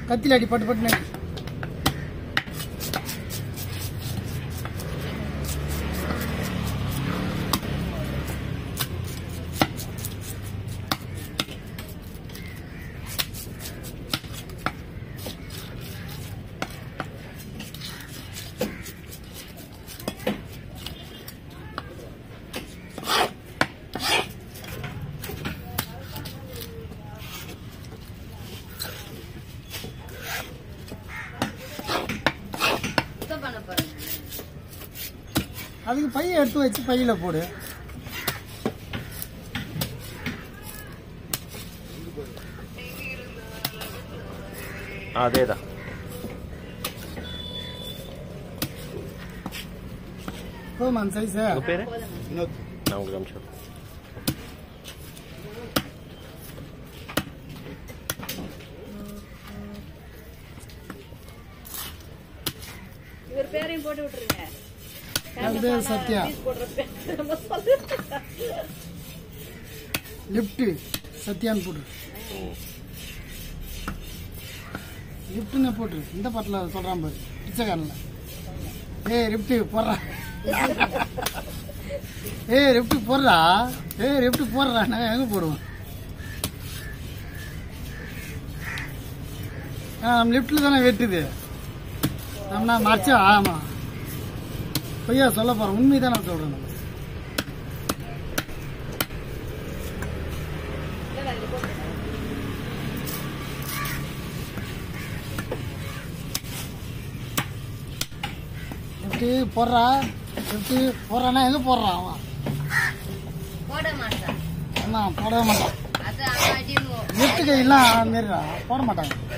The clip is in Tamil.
கத்தில அடி பட்டு பட்டுன்னு அடி. சுத்தம் பண்ண போறேன் அதுக்கு பைய எடுத்து வச்சு பையில போடு அதே தான் போதுமா அந்த சைஸ் உங்கள் பேர் நான் உங்களுக்கு அனுப்பிச்சு இவர் பேரையும் போட்டு விட்டுருங்க என் பேர் சத்யா போடுற பேர் நம்ம சொல்லு. லிஃப்ட் சத்யான்னு போட்டு லிஃப்ட்னு போட்டு இந்த பாட்டில் சொல்கிறான் பாரு பிச்சைக்காரனில் ஏய் லிஃப்ட் போடுறா ஏய் லிஃப்ட் போடுறா ஏய் லிஃப்ட் போடுறா நாங்கள் எங்கே போடுவோம் ஆ நம்ம லிஃப்ட்டில் தானே வெட்டுது நம்ம நான் மறைச்சா ஆமாம் பொய்யா சொல்ல போகிறோம் உண்மை தான் நான் சொல்கிறேன் நம்ம லிஃப்ட்டு போடுறா லிஃப்ட்டு போடுறானா எங்கே போடுறான் அவன் போட மாட்டான் என்ன போடவே மாட்டான் அது அவன் அடியும் லிஃப்ட் கையெல்லாம் மாரிடா போட மாட்டாங்க